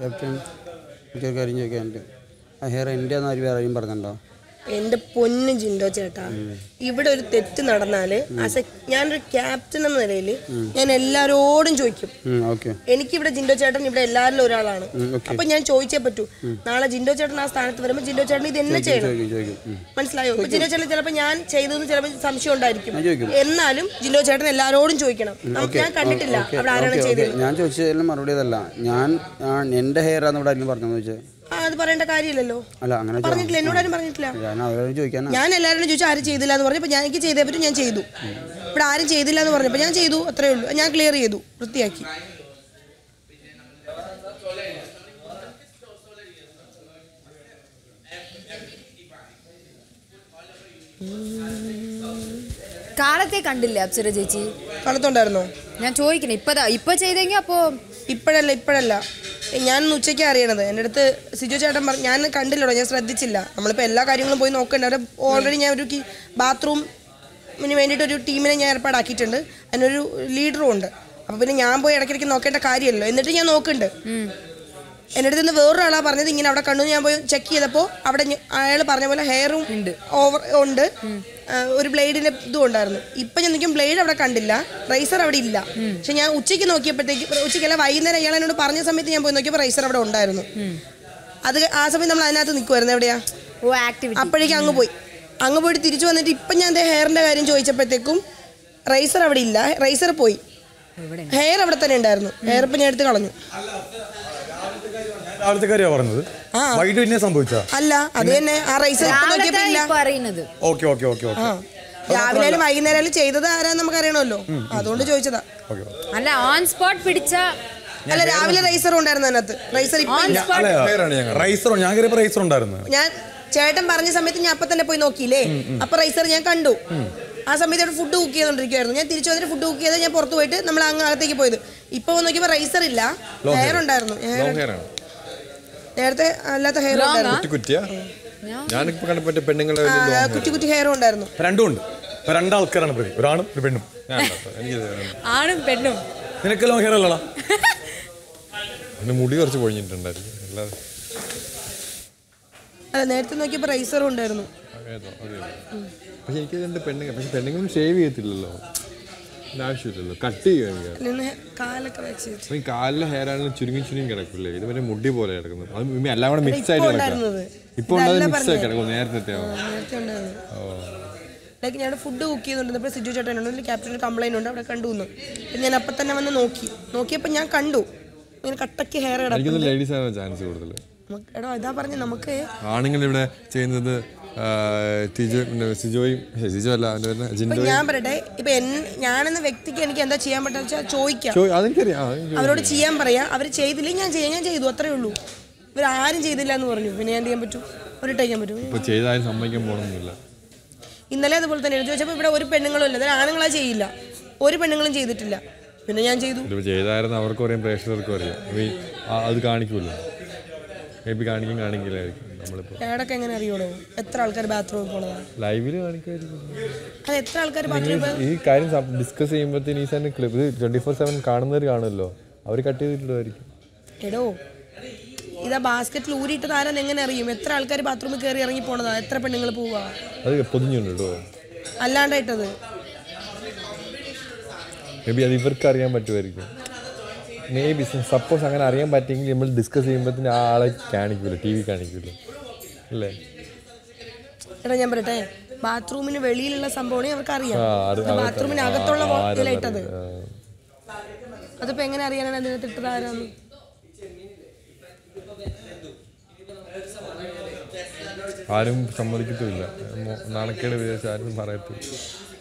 Captain എനിക്കൊരു കാര്യം ചോദിക്കാനുണ്ട് ആ ഹെയർ എൻ്റെ എന്ന് ആര് വേറെ ആരെയും പറഞ്ഞിട്ടുണ്ടോ എന്റെ പൊന്നു ജിൻഡോ ചേട്ടാ ഇവിടെ ഒരു തെറ്റ് നടന്നാല് ആസ് എ ഞാനൊരു ക്യാപ്റ്റൻ എന്ന നിലയിൽ ഞാൻ എല്ലാരോടും ചോദിക്കും ഓക്കെ എനിക്കിവിടെ ജിൻഡോ ചേട്ടൻ ഇവിടെ എല്ലാവരിലും ഒരാളാണ് ഓക്കെ അപ്പൊ ഞാൻ ചോദിച്ചേ പറ്റൂ നാളെ ജിൻഡോ ചേട്ടൻ ആ സ്ഥാനത്ത് വരുമ്പോൾ ജിൻഡോ ചേട്ടൻ ഇത് എന്നെ ചെയ്യണം ചോദിക്കും ചോദിക്കും ഉം. മനസ്സിലായോ ഇപ്പൊ ജിൻഡോ ചേട്ടൻ ചിലപ്പോൾ ഞാൻ ചെയ്തതെന്ന് ചിലപ്പോൾ സംശയം ഉണ്ടായിരിക്കും ഞാൻ ചോദിക്കും എന്നാലും ജിൻഡോ ചേട്ടൻ എല്ലാരോടും ചോദിക്കണം നമുക്ക് ഞാൻ കണ്ടിട്ടില്ല ഓക്കെ അവിടെ ആരാണ് ഓക്കെ ചെയ്തത് ഞാൻ ചോദിച്ചതിലും മറുപടി അതല്ല ഞാൻ ഞാൻ എൻ്റെ ഹെയർ ആണെന്ന് ഇവിടെ ആരെങ്കിലും പറഞ്ഞതെന്ന് ചോദിച്ചത് ആ അത് പറയേണ്ട കാര്യമില്ലല്ലോ അല്ല അങ്ങനെ ചോ- പറഞ്ഞിട്ടില്ല എന്നോട് ആരും പറഞ്ഞിട്ടില്ല ഞാൻ അവരോട് ചോദിക്കാനാ ഞാൻ എല്ലാവരോടും ചോദിച്ചു ആരും ചെയ്തില്ല എന്ന് പറഞ്ഞപ്പോൾ ഞാൻ എനിക്ക് ചെയ്തേ പറ്റും ഞാൻ ചെയ്തു ഇവിടെ ആരും ചെയ്തില്ല എന്ന് പറഞ്ഞപ്പോൾ ഞാൻ ചെയ്തു അത്രേ ഉള്ളൂ ഞാൻ ക്ലിയർ ചെയ്തു വൃത്തിയാക്കി കാലത്തെ കണ്ടില്ലേ അപ്സര ചേച്ചി കളത്തുണ്ടായിരുന്നോ ഞാൻ ചോദിക്കണേ ഇപ്പതാ ഇപ്പൊ ചെയ്തെങ്കിൽ അപ്പോ ഇപ്പോഴല്ല ഇപ്പോഴല്ല ഞാൻ ഇന്ന് അറിയണത് എൻ്റെ അടുത്ത് സിജു ചേട്ടൻ പറഞ്ഞു ഞാൻ കണ്ടില്ലടോ ഞാൻ ശ്രദ്ധിച്ചില്ല നമ്മളിപ്പോൾ എല്ലാ കാര്യങ്ങളും പോയി നോക്കണ്ട അവിടെ ഓൾറെഡി ഞാൻ ഒരു ബാത്റൂമിന് വേണ്ടിയിട്ട് ഒരു ടീമിനെ ഞാൻ ഏർപ്പാടാക്കിയിട്ടുണ്ട് അതിനൊരു ലീഡറും ഉണ്ട് അപ്പോൾ പിന്നെ ഞാൻ പോയി ഇടയ്ക്കിടയ്ക്ക് നോക്കേണ്ട കാര്യമല്ലോ എന്നിട്ട് ഞാൻ നോക്കുന്നുണ്ട് എൻ്റെ അടുത്ത് നിന്ന് വേറൊരാളാ പറഞ്ഞത് ഇങ്ങനെ അവിടെ കണ്ടു ഞാൻ പോയി ചെക്ക് ചെയ്തപ്പോൾ അവിടെ അയാൾ പറഞ്ഞ പോലെ ഹെയറും ഓവർ ഉണ്ട് ആ, ഒരു ബ്ലേഡിന്റെ ഇതും ഉണ്ടായിരുന്നു ഇപ്പൊ ഞാൻ നിൽക്കും ബ്ലേഡ് അവിടെ കണ്ടില്ല റൈസർ അവിടെ ഇല്ല പക്ഷെ ഞാൻ ഉച്ചയ്ക്ക് നോക്കിയപ്പോഴത്തേക്ക് ഉച്ചയ്ക്കല്ല വൈകുന്നേരം അയാൾ എന്നോട് പറഞ്ഞ സമയത്ത് ഞാൻ പോയി നോക്കിയപ്പോൾ റൈസർ അവിടെ ഉണ്ടായിരുന്നു അത് ആ സമയം നമ്മൾ അതിനകത്ത് നിൽക്കുമായിരുന്നു എവിടെയാ ഓ ആക്ടിവിറ്റി അപ്പോഴേക്കും അങ്ങ് പോയി അങ്ങ് പോയിട്ട് തിരിച്ചു വന്നിട്ട് ഇപ്പം ഞാൻ ദേ ഹെയറിന്റെ കാര്യം ചോദിച്ചപ്പോഴത്തേക്കും റൈസർ അവിടെ ഇല്ല റൈസർ പോയി ഹെയർ അവിടെ തന്നെ ഉണ്ടായിരുന്നു ഹെയർ ഇപ്പം ഞാൻ എടുത്ത് കളഞ്ഞു രാവിലത്തെ കാര്യമാണ് പറഞ്ഞത് വൈകിട്ട് പിന്നെ സംഭവിച്ചാ അല്ല അത് തന്നെ ആ റൈസർ ഇപ്പം നോക്കിയപ്പോൾ ഇല്ല ഇപ്പൊ അറിയുന്നത് ഓക്കെ ഓക്കെ ഓക്കെ ഓക്കെ ആ രാവിലെ ആയാലും വൈകുന്നേരം ആയാലും ചെയ്തത് ആരാന്ന് നമുക്ക് അറിയണമല്ലോ അതുകൊണ്ട് ചോദിച്ചതാ ഓക്കെ അല്ല ഓൺ സ്പോട്ട് പിടിച്ച അല്ല രാവിലെ റൈസർ ഉണ്ടായിരുന്നു അതിനകത്ത് റൈസർ ഇപ്പൊ ഇല്ല റൈസറോ ഞാൻ കയറിയപ്പോ റൈസർ ഉണ്ടായിരുന്നു ഞാൻ ചേട്ടൻ പറഞ്ഞ സമയത്ത് ഞാൻ അപ്പൊ തന്നെ പോയി നോക്കിയില്ലേ അപ്പൊ റൈസർ ഞാൻ കണ്ടു ആ സമയത്ത് അവിടെ ഫുഡ് കുക്ക് ചെയ്തോണ്ടിരിക്കുവായിരുന്നു ഞാൻ തിരിച്ചു വന്നിട്ട് ഫുഡ് കുക്ക് ചെയ്ത് ഞാൻ പുറത്ത് പോയിട്ട് നമ്മൾ അങ്ങ് അകത്തേക്ക് പോയത് ഇപ്പൊ വന്ന് നോക്കിയപ്പോ റൈസർ ഇല്ല ഹെയർ ഉണ്ടായിരുന്നു hair- നേരത്തെ അല്ലാത്ത ഹെയർ ഉണ്ടായിരുന്നു കുറ്റി കുറ്റിയാ ഞാനിപ്പോ കണ്ടപ്പോ മറ്റേ പെണ്ണുങ്ങളുടെ ആ, കുറ്റി കുറ്റി ഹെയറും ഉണ്ടായിരുന്നു രണ്ടും ഉണ്ട് ഇപ്പൊ രണ്ടാൾക്കാരാണ് പ്രതി ഒരാണും ഒരു പെണ്ണും എനിക്ക് ആണും പെണ്ണും നിനക്ക് ലോങ് ഹെയർ അല്ലടാ എന്റെ മുടി കുറച്ച് പൊഴിഞ്ഞിട്ടുണ്ടായിരിക്കും അല്ലാതെ അല്ല നേരത്തെ നോക്കിയപ്പോ റൈസറും ഉണ്ടായിരുന്നു ഏതോ, അതെ, അതെ. പക്ഷെ എനിക്ക് രണ്ട് പെണ്ണുങ്ങൾ പക്ഷെ പെണ്ണുങ്ങളും ഷേവ് ചെയ്യത്തില്ലല്ലോ അതിന്റെ ആവശ്യമില്ലല്ലോ കട്ട് ചെയ്യുക നിന്ന് കാലൊക്കെ വെച്ച് അപ്പൊ ഈ കാലിലെ ഹെയർ ആണെങ്കിലും ചുരുങ്ങി ചുരുങ്ങി കിടക്കില്ലേ ഇത് മറ്റേ മുടി പോലെ കിടക്കുന്നത് അത് ഇനി എല്ലാം കൂടെ മിക്സ് ആയിട്ട് കിടക്കുക ഉണ്ടായിരുന്നത്. ഇപ്പൊ ഉണ്ടായത് മിക്സ് ആയി കിടക്കും നേരത്തെ നേരത്തെ ഉണ്ടായിരുന്നു ലൈക്ക് ഞാൻ ഫുഡ് കുക്ക് ചെയ്തുകൊണ്ടിരുന്നപ്പോൾ സിജു ചേട്ടനുണ്ട് ക്യാപ്റ്റൻ കംപ്ലൈന്റ് ഉണ്ട് അവിടെ കണ്ടു എന്ന് പിന്നെ ഞാൻ അപ്പം തന്നെ വന്ന് നോക്കി നോക്കിയപ്പോൾ ഞാൻ കണ്ടു ഇങ്ങനെ കട്ടയ്ക്ക് ഹെയർ കിടക്കും എനിക്കൊന്നും ലേഡീസ് ആണ് ചാൻസ് കൂടുതൽ എടോ ഇതാ പറഞ്ഞ നമുക്ക് ആണുങ്ങൾ ഇവിടെ ചെയ്യുന്നത് ആ, ടിജോ പിന്നെ സിജോയും ശ്ശെ, സിജോ അല്ല അവൻ്റെ പേര് ഇപ്പൊ ജിൻഡോ ഞാൻ പറയട്ടെ ഇപ്പൊ എൻ ഞാനെന്ന വ്യക്തിക്ക് എനിക്ക് എന്താ ചെയ്യാൻ പറ്റുക വെച്ചാൽ ചോദിക്കാം ചോ- അതെനിക്കറിയാം ആ, എനിക്ക് അവരോട് ചെയ്യാൻ പറയാ അവർ ചെയ്തില്ലെങ്കിൽ ഞാൻ ചെയ്യാം ഞാൻ ചെയ്തു അത്രേ ഉള്ളൂ ഇവർ ആരും ചെയ്തില്ല എന്ന് പറഞ്ഞു പിന്നെ ഞാൻ എന്ത് ചെയ്യാൻ പറ്റും ഒരു ചെയ്യാൻ പറ്റും ഇപ്പൊ ചെയ്താലും സമ്മതിക്കാൻ പോകണമെന്നില്ല ഇന്നലെ അതുപോലെ തന്നെ എഴുതി ചോദിച്ചപ്പോൾ ഇവിടെ ഒരു പെണ്ണുങ്ങളും ഇല്ല അതായത് ആണുങ്ങളാ ചെയ്യില്ല ഒരു പെണ്ണുങ്ങളും ചെയ്തിട്ടില്ല പിന്നെ ഞാൻ ചെയ്തു ഇതിപ്പോൾ ചെയ്തായിരുന്നു അവർക്കും അറിയാം പ്രേക്ഷകർക്കും അറിയാം മേ അത് കാണിക്കുമല്ലോ മേ ബി കാണിക്കും കാണിക്കില്ലായിരിക്കും നമ്മളിപ്പോൾ ഏടൊക്കെ എങ്ങനെ അറിയോടോ എത്ര ആൾക്കാർ ബാത്റൂമിൽ പോണതാ ലൈവിൽ കാണിക്കുമായിരിക്കും അത് എത്ര ആൾക്കാർ ബാത്റൂമിൽ ഈ കാര്യം ഡിസ്കസ് ചെയ്യുമ്പോഴത്തേന് ഈ സാറിന് ക്ലിപ്പ് ഇത് ട്വൻറ്റി ഫോർ സെവൻ കാണുന്നവർ കാണുമല്ലോ അവർ കട്ട് ചെയ്തിട്ടുള്ളതായിരിക്കും എടോ ഇതാ ബാസ്ക്കറ്റിൽ ഊരിയിട്ടത് ആരാന്ന് എങ്ങനെ അറിയും എത്ര ആൾക്കാർ ബാത്റൂമിൽ കയറി ഇറങ്ങി പോണതാ എത്ര പെണ്ണുങ്ങൾ പോവാ അത് പൊതിഞ്ഞുണ്ട് കേട്ടോ അല്ലാണ്ടായിട്ടത് മേ ബി അത് ഇവർക്ക് അറിയാൻ പറ്റുമായിരിക്കും മേ ബി സപ്പോസ് അങ്ങനെ അറിയാൻ പറ്റിയെങ്കിൽ നമ്മൾ ഡിസ്കസ് ചെയ്യുമ്പോഴത്തേന് ആ ആളെ കാണിക്കൂല ടി വി കാണിക്കൂല അല്ലേ എടാ ഞാൻ പറയട്ടെ ബാത്റൂമിന് വെളിയിലുള്ള സംഭവമാണ് അവർക്ക് അറിയാം ആ, അത് ഇത് ബാത്റൂമിന് അകത്തുള്ള ആ, ആരെന്ന് ഇതിലിട്ടത് അറിയാം. അതിപ്പോ എങ്ങനെ അറിയാനാണ് അതിനകത്ത് ഇട്ടത് ആരാന്ന് ആരും സമ്മതിക്കത്തുമില്ല മോ- നാണക്കേട് വിചാരിച്ച് ആരും പറയത്തില്ല